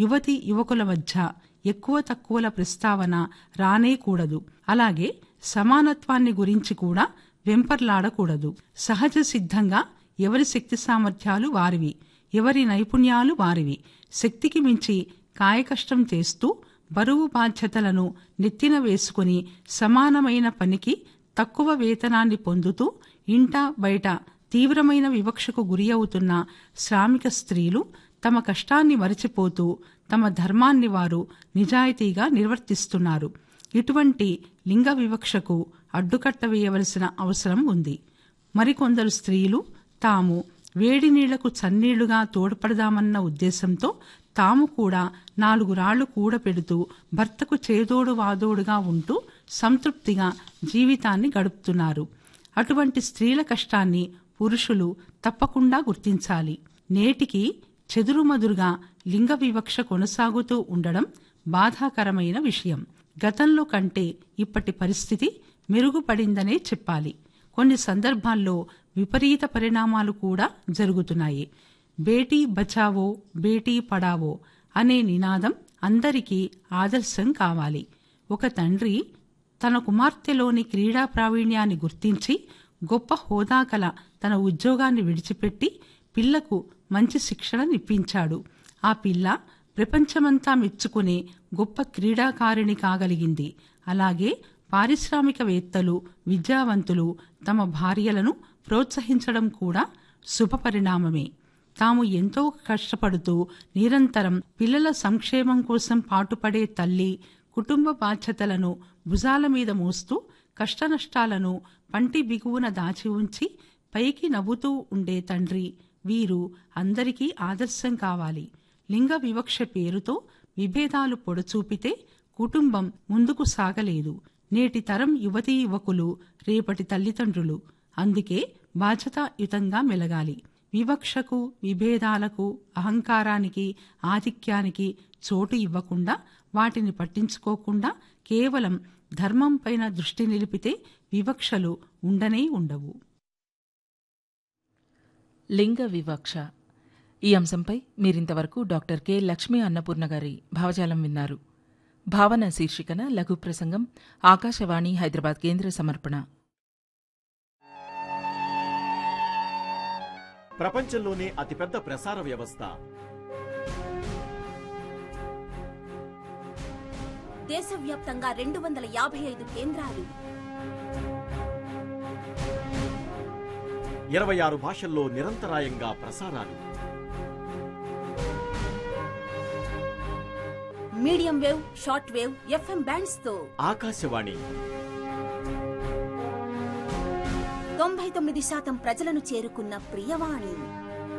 యువతి యువకుల మధ్య ఎక్కువ తక్కువల ప్రస్తావన రానే కూడదు అలాగే సమానత్వాన్ని గురించి కూడా వెంపర్లాడకూడదు సహజ సిద్ధంగా ఎవరి శక్తి సామర్థ్యాలు వారివి ఎవరి నైపుణ్యాలు వారివి శక్తికి మించి కాయకష్టం చేస్తూ బరువు బాధ్యతలను నెత్తిన వేసుకుని సమానమైన పనికి తక్కువ వేతనాన్ని పొందుతూ ఇంట బయట తీవ్రమైన వివక్షకు గురి అవుతున్న శ్రామిక స్త్రీలు తమ కష్టాన్ని మరిచిపోతూ తమ ధర్మాన్ని వారు నిజాయితీగా నిర్వర్తిస్తున్నారు ఇటువంటి లింగ వివక్షకు అడ్డుకట్ట వేయవలసిన అవసరం ఉంది మరికొందరు స్త్రీలు తాము వేడి నీళ్లకు చన్నీళ్లుగా తోడ్పడదామన్న ఉద్దేశంతో తాము కూడా నాలుగు రాళ్లు కూడపెడుతూ భర్తకు చేదోడు వాదోడుగా ఉంటూ సంతృప్తిగా జీవితాన్ని గడుపుతున్నారు అటువంటి స్త్రీల కష్టాన్ని పురుషులు తప్పకుండా గుర్తించాలి నేటికి చెదురుమదురుగా లింగ వివక్ష కొనసాగుతూ ఉండడం బాధాకరమైన విషయం గతంలో కంటే ఇప్పటి పరిస్థితి మెరుగుపడిందనే చెప్పాలి కొన్ని సందర్భాల్లో విపరీత పరిణామాలు కూడా జరుగుతున్నాయి బేటీ బచావో బేటీ పడావో అనే నినాదం అందరికీ ఆదర్శం కావాలి ఒక తండ్రి తన కుమార్తెలోని క్రీడా ప్రావీణ్యాన్ని గుర్తించి గొప్ప హోదా కల తన ఉద్యోగాన్ని విడిచిపెట్టి పిల్లకు మంచి శిక్షణనిప్పించాడు ఆ పిల్ల ప్రపంచమంతా మెచ్చుకునే గొప్ప క్రీడాకారిణి కాగలిగింది అలాగే పారిశ్రామికవేత్తలు విద్యావంతులు తమ భార్యలను ప్రోత్సహించడం కూడా శుభపరిణామమే తాము ఎంతో కష్టపడుతూ నిరంతరం పిల్లల సంక్షేమం కోసం పాటుపడే తల్లి కుటుంబ బాధ్యతలను భుజాల మీద మోస్తూ కష్టనష్టాలను పంటి బిగువున దాచి ఉంచి పైకి నవ్వుతూ ఉండే తండ్రి వీరు అందరికీ ఆదర్శం కావాలి లింగ వివక్ష పేరుతో విభేదాలు పొడచూపితే కుటుంబం ముందుకు సాగలేదు నేటి తరం యువతీ యువకులు రేపటి తల్లిదండ్రులు అందుకే బాధ్యతాయుతంగా మెలగాలి వివక్షకు విభేదాలకు అహంకారానికి ఆధిక్యానికి చోటు ఇవ్వకుండా వాటిని పట్టించుకోకుండా కేవలం ధర్మం పైన దృష్టి నిలిపితే వివక్షలు ఉండనే ఉండవు లింగ వివక్ష ఈ అంశంపై మీరింతవరకు డాక్టర్ కె లక్ష్మీ అన్నపూర్ణ గారి భావజాలం విన్నారు భావన శీర్షికన లఘు ప్రసంగం ఆకాశవాణి హైదరాబాద్ కేంద్ర సమర్పణ ప్రపంచంలోనే అతిపెద్ద ప్రసార వ్యవస్థ దేశవ్యాప్తంగా రెండు వందల యాభై ఐదు కేంద్రాలు ఇరవై ఆరు భాషల్లో నిరంతరాయంగా ప్రసారాలు medium wave short wave FM bands తో ఆకాశవాణి తొంభై తొమ్మిది శాతం ప్రజలను చేరుకున్న ప్రియవాణి